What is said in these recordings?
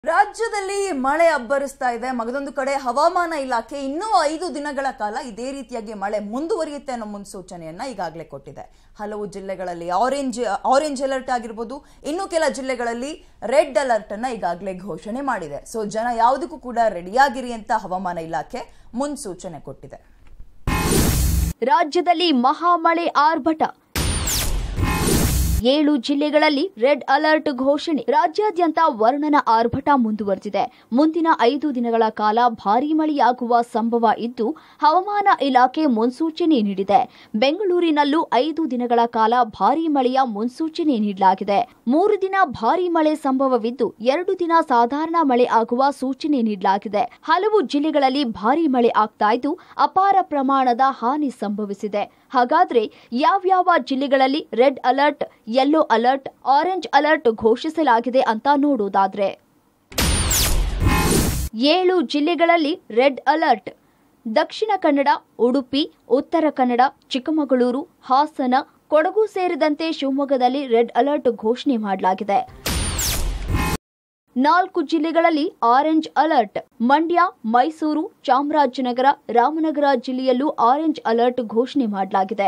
ರಾಜ್ಯದಲ್ಲಿ ಮಳೆ ಅಬ್ಬರಿಸ್ತಾ ಇದೆ ಮಗದೊಂದು ಕಡೆ ಹವಾಮಾನ ಇಲಾಖೆ ಇನ್ನೂ ಐದು ದಿನಗಳ ಕಾಲ ಇದೇ ರೀತಿಯಾಗಿ ಮಳೆ ಮುಂದುವರಿಯುತ್ತೆ ಅನ್ನೋ ಮುನ್ಸೂಚನೆಯನ್ನ ಈಗಾಗಲೇ ಕೊಟ್ಟಿದೆ ಹಲವು ಜಿಲ್ಲೆಗಳಲ್ಲಿ ಆರೆಂಜ್ ಆರೆಂಜ್ ಅಲರ್ಟ್ ಆಗಿರ್ಬೋದು ಇನ್ನು ಕೆಲ ಜಿಲ್ಲೆಗಳಲ್ಲಿ ರೆಡ್ ಅಲರ್ಟ್ ಅನ್ನ ಈಗಾಗಲೇ ಘೋಷಣೆ ಮಾಡಿದೆ ಸೊ ಜನ ಯಾವುದಕ್ಕೂ ಕೂಡ ರೆಡಿಯಾಗಿರಿ ಅಂತ ಹವಾಮಾನ ಇಲಾಖೆ ಮುನ್ಸೂಚನೆ ಕೊಟ್ಟಿದೆ ರಾಜ್ಯದಲ್ಲಿ ಮಹಾಮಳೆ ಆರ್ಭಟ ಏಳು ಜಿಲ್ಲೆಗಳಲ್ಲಿ ರೆಡ್ ಅಲರ್ಟ್ ಘೋಷಣೆ ರಾಜ್ಯಾದ್ಯಂತ ವರ್ಣನ ಆರ್ಭಟ ಮುಂದುವರೆದಿದೆ ಮುಂದಿನ ಐದು ದಿನಗಳ ಕಾಲ ಭಾರೀ ಮಳೆಯಾಗುವ ಸಂಭವ ಇದ್ದು ಹವಾಮಾನ ಇಲಾಖೆ ಮುನ್ಸೂಚನೆ ನೀಡಿದೆ ಬೆಂಗಳೂರಿನಲ್ಲೂ ಐದು ದಿನಗಳ ಕಾಲ ಭಾರೀ ಮಳೆಯ ಮುನ್ಸೂಚನೆ ನೀಡಲಾಗಿದೆ ಮೂರು ದಿನ ಭಾರೀ ಮಳೆ ಸಂಭವವಿದ್ದು ಎರಡು ದಿನ ಸಾಧಾರಣ ಮಳೆ ಆಗುವ ಸೂಚನೆ ನೀಡಲಾಗಿದೆ ಹಲವು ಜಿಲ್ಲೆಗಳಲ್ಲಿ ಭಾರೀ ಮಳೆ ಆಗ್ತಾ ಇದ್ದು ಅಪಾರ ಪ್ರಮಾಣದ ಹಾನಿ ಸಂಭವಿಸಿದೆ ಹಾಗಾದ್ರೆ ಯಾವ್ಯಾವ ಜಿಲ್ಲೆಗಳಲ್ಲಿ red alert yellow alert orange alert ಘೋಷಿಸಲಾಗಿದೆ ಅಂತ ನೋಡೋದಾದ್ರೆ ಏಳು ಜಿಲ್ಲೆಗಳಲ್ಲಿ ರೆಡ್ ಅಲರ್ಟ್ ದಕ್ಷಿಣ ಕನ್ನಡ ಉಡುಪಿ ಉತ್ತರ ಕನ್ನಡ ಚಿಕ್ಕಮಗಳೂರು ಹಾಸನ ಕೊಡಗು ಸೇರಿದಂತೆ ಶಿವಮೊಗ್ಗದಲ್ಲಿ ರೆಡ್ ಅಲರ್ಟ್ ಘೋಷಣೆ ಮಾಡಲಾಗಿದೆ ನಾಲ್ಕು ಜಿಲ್ಲೆಗಳಲ್ಲಿ ಆರೆಂಜ್ ಅಲರ್ಟ್ ಮಂಡ್ಯ ಮೈಸೂರು ಚಾಮರಾಜನಗರ ರಾಮನಗರ ಜಿಲ್ಲೆಯಲ್ಲೂ ಆರೆಂಜ್ ಅಲರ್ಟ್ ಘೋಷಣೆ ಮಾಡಲಾಗಿದೆ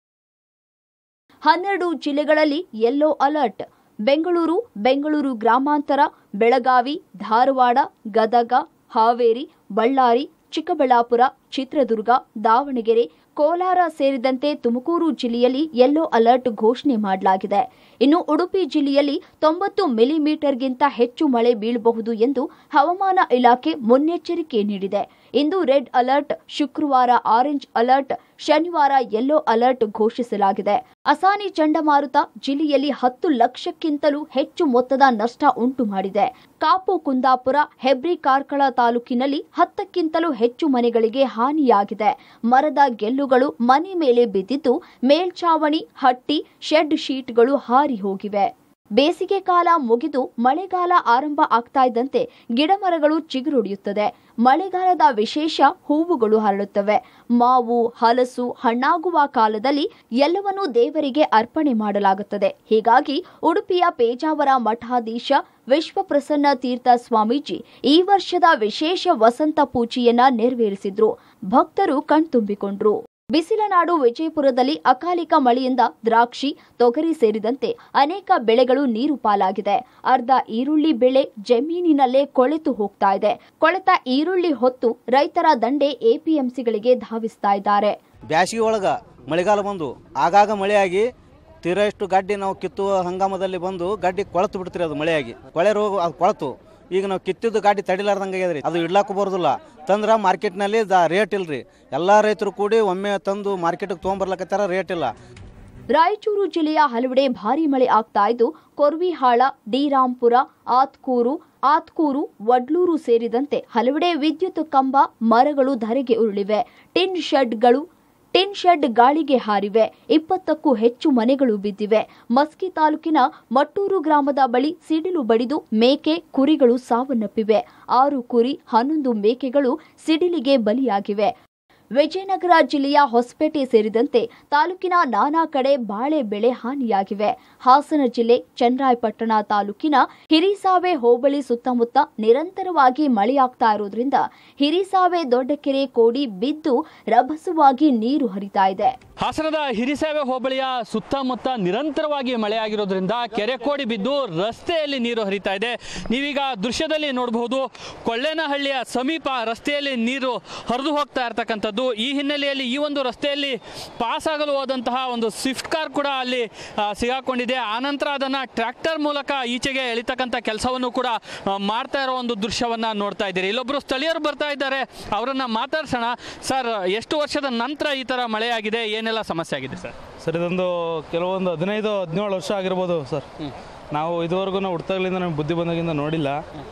ಹನ್ನೆರಡು ಜಿಲ್ಲೆಗಳಲ್ಲಿ ಯೆಲ್ಲೋ ಅಲರ್ಟ್ ಬೆಂಗಳೂರು ಬೆಂಗಳೂರು ಗ್ರಾಮಾಂತರ ಬೆಳಗಾವಿ ಧಾರವಾಡ ಗದಗ ಹಾವೇರಿ ಬಳ್ಳಾರಿ ಚಿಕ್ಕಬಳ್ಳಾಪುರ ಚಿತ್ರದುರ್ಗ ದಾವಣಗೆರೆ ಕೋಲಾರ ಸೇರಿದಂತೆ ತುಮಕೂರು ಜಿಲ್ಲೆಯಲ್ಲಿ ಯೆಲ್ಲೋ ಅಲರ್ಟ್ ಘೋಷಣೆ ಮಾಡಲಾಗಿದೆ ಇನ್ನು ಉಡುಪಿ ಜಿಲ್ಲೆಯಲ್ಲಿ ತೊಂಬತ್ತು ಮಿಲಿಮೀಟರ್ಗಿಂತ ಹೆಚ್ಚು ಮಳೆ ಬೀಳಬಹುದು ಎಂದು ಹವಾಮಾನ ಇಲಾಖೆ ಮುನ್ನೆಚ್ಚರಿಕೆ ನೀಡಿದೆ ಇಂದು ರೆಡ್ ಅಲರ್ಟ್ ಶುಕ್ರವಾರ ಆರೆಂಜ್ ಅಲರ್ಟ್ ಶನಿವಾರ ಯೆಲ್ಲೋ ಅಲರ್ಟ್ ಘೋಷಿಸಲಾಗಿದೆ ಅಸಾನಿ ಚಂಡಮಾರುತ ಜಿಲ್ಲೆಯಲ್ಲಿ ಹತ್ತು ಲಕ್ಷಕ್ಕಿಂತಲೂ ಹೆಚ್ಚು ಮೊತ್ತದ ನಷ್ಟ ಉಂಟು ಮಾಡಿದೆ ಕಾಪು ಕುಂದಾಪುರ ಹೆಬ್ರಿ ಕಾರ್ಕಳ ತಾಲೂಕಿನಲ್ಲಿ ಹತ್ತಕ್ಕಿಂತಲೂ ಹೆಚ್ಚು ಮನೆಗಳಿಗೆ ಹಾನಿಯಾಗಿದೆ ಮರದ ಗೆಲ್ಲುಗಳು ಮನೆ ಮೇಲೆ ಬಿದ್ದಿದ್ದು ಮೇಲ್ಛಾವಣಿ ಹಟ್ಟಿ ಶೆಡ್ ಶೀಟ್ಗಳು ಹಾರಿ ಹೋಗಿವೆ ಬೇಸಿಗೆ ಕಾಲ ಮುಗಿದು ಮಳೆಗಾಲ ಆರಂಭ ಆಗ್ತಾ ಇದ್ದಂತೆ ಗಿಡಮರಗಳು ಚಿಗುರೊಡೆಯುತ್ತದೆ ಮಳೆಗಾಲದ ವಿಶೇಷ ಹೂವುಗಳು ಹರಡುತ್ತವೆ ಮಾವು ಹಲಸು ಹಣ್ಣಾಗುವ ಕಾಲದಲ್ಲಿ ಎಲ್ಲವನ್ನೂ ದೇವರಿಗೆ ಅರ್ಪಣೆ ಮಾಡಲಾಗುತ್ತದೆ ಹೀಗಾಗಿ ಉಡುಪಿಯ ಪೇಜಾವರ ಮಠಾಧೀಶ ವಿಶ್ವಪ್ರಸನ್ನ ತೀರ್ಥ ಸ್ವಾಮೀಜಿ ಈ ವರ್ಷದ ವಿಶೇಷ ವಸಂತ ಪೂಜೆಯನ್ನ ನೆರವೇರಿಸಿದ್ರು ಭಕ್ತರು ಕಣ್ತುಂಬಿಕೊಂಡ್ರು ಬಿಸಿಲನಾಡು ವಿಜಯಪುರದಲ್ಲಿ ಅಕಾಲಿಕ ಮಳೆಯಿಂದ ದ್ರಾಕ್ಷಿ ತೊಗರಿ ಸೇರಿದಂತೆ ಅನೇಕ ಬೆಳೆಗಳು ನೀರು ಪಾಲಾಗಿದೆ ಅರ್ಧ ಈರುಳ್ಳಿ ಬೆಳೆ ಜಮೀನಿನಲ್ಲೇ ಕೊಳೆತು ಹೋಗ್ತಾ ಇದೆ ಕೊಳೆತ ಈರುಳ್ಳಿ ಹೊತ್ತು ರೈತರ ದಂಡೆ ಎಪಿಎಂಸಿಗಳಿಗೆ ಧಾವಿಸ್ತಾ ಇದ್ದಾರೆ ಬ್ಯಾಸಿಗೆ ಒಳಗೆ ಮಳೆಗಾಲ ಬಂದು ಆಗಾಗ ಮಳೆಯಾಗಿ ತೀರಷ್ಟು ಗಡ್ಡಿ ನಾವು ಕಿತ್ತುವ ಹಂಗಾಮದಲ್ಲಿ ಬಂದು ಗಡ್ಡಿ ಕೊಳತು ಬಿಡ್ತೀರಿ ಅದು ಮಳೆಯಾಗಿ ಕೊಳೆ ರೋಗ ಅದು ಕೊಳತು ಈಗ ನಾವು ಕಿತ್ತಿದ್ದು ಗಾಡಿ ತಡಿಲಾರ್ದಂಗೆ ಆಗ್ಯದ್ರಿ ಅದು ಇಡ್ಲಾಕು ಬರೋದಿಲ್ಲ ತಂದ್ರೆ ಮಾರ್ಕೆಟ್ನಲ್ಲಿ ದ ರೇಟ್ ಇಲ್ರಿ ಎಲ್ಲ ರೈತರು ಕೂಡಿ ಒಮ್ಮೆ ತಂದು ಮಾರ್ಕೆಟಿಗೆ ತೊಗೊಂಬರ್ಲಕತ್ತಾರ ರೇಟ್ ಇಲ್ಲ ರಾಯಚೂರು ಜಿಲ್ಲೆಯ ಹಲವೆಡೆ ಭಾರೀ ಮಳೆ ಆಗ್ತಾ ಇದ್ದು ಕೊರ್ವಿಹಾಳ ಡಿರಾಂಪುರ ಆತ್ಕೂರು ಆತ್ಕೂರು ವಡ್ಲೂರು ಸೇರಿದಂತೆ ಹಲವೆಡೆ ವಿದ್ಯುತ್ ಕಂಬ ಮರಗಳು ಧರೆಗೆ ಉರುಳಿವೆ ಟಿನ್ ಶೆಡ್ಗಳು ಟಿನ್ ಶೆಡ್ ಗಾಳಿಗೆ ಹಾರಿವೆ ಇಪ್ಪತ್ತಕ್ಕೂ ಹೆಚ್ಚು ಮನೆಗಳು ಬಿದ್ದಿವೆ ಮಸ್ಕಿ ತಾಲೂಕಿನ ಮಟ್ಟೂರು ಗ್ರಾಮದ ಬಳಿ ಸಿಡಿಲು ಬಡಿದು ಮೇಕೆ ಕುರಿಗಳು ಸಾವನ್ನಪ್ಪಿವೆ ಆರು ಕುರಿ ಹನ್ನೊಂದು ಮೇಕೆಗಳು ಸಿಡಿಲಿಗೆ ಬಲಿಯಾಗಿವೆ ವಿಜಯನಗರ ಜಿಲ್ಲೆಯ ಹೊಸಪೇಟೆ ಸೇರಿದಂತೆ ತಾಲೂಕಿನ ನಾನಾ ಕಡೆ ಬಾಳೆ ಬೆಳೆ ಹಾನಿಯಾಗಿವೆ ಹಾಸನ ಜಿಲ್ಲೆ ಚನ್ನರಾಯಪಟ್ಟಣ ತಾಲೂಕಿನ ಹಿರಿಸಾವೆ ಹೋಬಳಿ ಸುತ್ತಮುತ್ತ ನಿರಂತರವಾಗಿ ಮಳೆಯಾಗ್ತಾ ಇರೋದ್ರಿಂದ ಹಿರಿಸಾವೆ ದೊಡ್ಡಕೆರೆ ಕೋಡಿ ಬಿದ್ದು ರಭಸವಾಗಿ ನೀರು ಹರಿತಾ ಇದೆ ಹಾಸನದ ಹಿರಿಸೇವೆ ಹೋಬಳಿಯ ಸುತ್ತಮುತ್ತ ನಿರಂತರವಾಗಿ ಮಳೆಯಾಗಿರೋದ್ರಿಂದ ಕೆರೆ ಕೋಡಿ ಬಿದ್ದು ರಸ್ತೆಯಲ್ಲಿ ನೀರು ಹರಿತಾ ಇದೆ ನೀವೀಗ ದೃಶ್ಯದಲ್ಲಿ ನೋಡಬಹುದು ಕೊಳ್ಳೇನಹಳ್ಳಿಯ ಸಮೀಪ ರಸ್ತೆಯಲ್ಲಿ ನೀರು ಹರಿದು ಹೋಗ್ತಾ ಇರ್ತಕ್ಕಂಥದ್ದು ಈ ಹಿನ್ನೆಲೆಯಲ್ಲಿ ಈ ಒಂದು ರಸ್ತೆಯಲ್ಲಿ ಪಾಸ್ ಆಗಲು ಹೋದಂತಹ ಒಂದು ಸ್ವಿಫ್ಟ್ ಕಾರ್ ಕೂಡ ಅಲ್ಲಿ ಆ, ಸಿಗಾಕೊಂಡಿದೆ ಆನಂತರ ಅದನ್ನು ಟ್ರ್ಯಾಕ್ಟರ್ ಮೂಲಕ ಈಚೆಗೆ ಎಳಿತಕ್ಕಂಥ ಕೆಲಸವನ್ನು ಕೂಡ ಆ, ಮಾಡ್ತಾ ಇರೋ ಒಂದು ದೃಶ್ಯವನ್ನ ನೋಡ್ತಾ ಇದ್ದೀರಿ ಇಲ್ಲೊಬ್ಬರು ಸ್ಥಳೀಯರು ಬರ್ತಾ ಇದ್ದಾರೆ ಅವರನ್ನ ಮಾತಾಡ್ಸೋಣ ಸರ್ ಎಷ್ಟು ವರ್ಷದ ನಂತರ ಈ ಥರ ಮಳೆಯಾಗಿದೆ ಏನೆಲ್ಲ ಸಮಸ್ಯೆ ಆಗಿದೆ ಸರ್ ಸರ್ ಇದೊಂದು ಕೆಲವೊಂದು ಹದಿನೈದು ಹದಿನೇಳು ವರ್ಷ ಆಗಿರ್ಬೋದು ಸರ್ ನಾವು ಇದುವರೆಗೂ ನಾವು ಹುಡ್ತಾಗ್ಲಿಂದ ನಮಗೆ ಬುದ್ಧಿ ಬಂದಾಗಿಂದ ನೋಡಿಲ್ಲ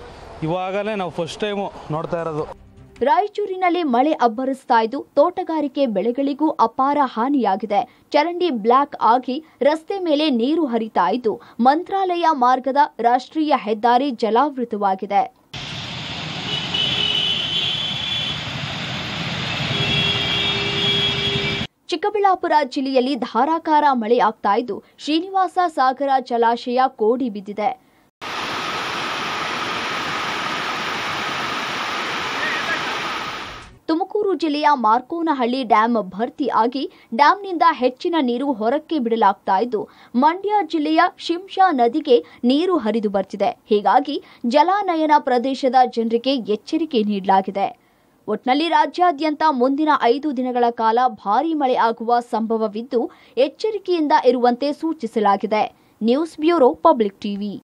ಇವಾಗಲೇ ನಾವು ಫಸ್ಟ್ ಟೈಮು ನೋಡ್ತಾ ಇರೋದು ರಾಯಚೂರಿನಲ್ಲಿ ಮಳೆ ಅಬ್ಬರಿಸ್ತಾ ಇದ್ದು ತೋಟಗಾರಿಕೆ ಬೆಳೆಗಳಿಗೂ ಅಪಾರ ಹಾನಿಯಾಗಿದೆ ಚರಂಡಿ ಬ್ಲಾಕ್ ಆಗಿ ರಸ್ತೆ ಮೇಲೆ ನೀರು ಹರಿತಾ ಇದ್ದು ಮಂತ್ರಾಲಯ ಮಾರ್ಗದ ರಾಷ್ಟ್ರೀಯ ಹೆದ್ದಾರಿ ಜಲಾವೃತವಾಗಿದೆ ಚಿಕ್ಕಬಳ್ಳಾಪುರ ಜಿಲ್ಲೆಯಲ್ಲಿ ಧಾರಾಕಾರ ಮಳೆ ಆಗ್ತಾ ಇದ್ದು ಶ್ರೀನಿವಾಸ ಸಾಗರ ಜಲಾಶಯ ಕೋಡಿ ಬಿದ್ದಿದೆ ಜಿಲ್ಲೆಯ ಮಾರ್ಕೋನಹಳ್ಳಿ ಡ್ಯಾಂ ಭರ್ತಿ ಆಗಿ ಡ್ಯಾಂನಿಂದ ಹೆಚ್ಚಿನ ನೀರು ಹೊರಕ್ಕೆ ಬಿಡಲಾಗ್ತಾ ಇದ್ದು ಮಂಡ್ಯ ಜಿಲ್ಲೆಯ ಶಿಂಷಾ ನದಿಗೆ ನೀರು ಹರಿದು ಬರ್ತಿದೆ ಹೀಗಾಗಿ ಜಲಾನಯನ ಪ್ರದೇಶದ ಜನರಿಗೆ ಎಚ್ಚರಿಕೆ ನೀಡಲಾಗಿದೆ ಒಟ್ನಲ್ಲಿ ರಾಜ್ಯಾದ್ಯಂತ ಮುಂದಿನ ಐದು ದಿನಗಳ ಕಾಲ ಭಾರೀ ಮಳೆ ಆಗುವ ಸಂಭವವಿದ್ದು ಎಚ್ಚರಿಕೆಯಿಂದ ಇರುವಂತೆ ಸೂಚಿಸಲಾಗಿದೆ ನ್ಯೂಸ್ ಬ್ಯೂರೋ ಪಬ್ಲಿಕ್ ಟಿವಿ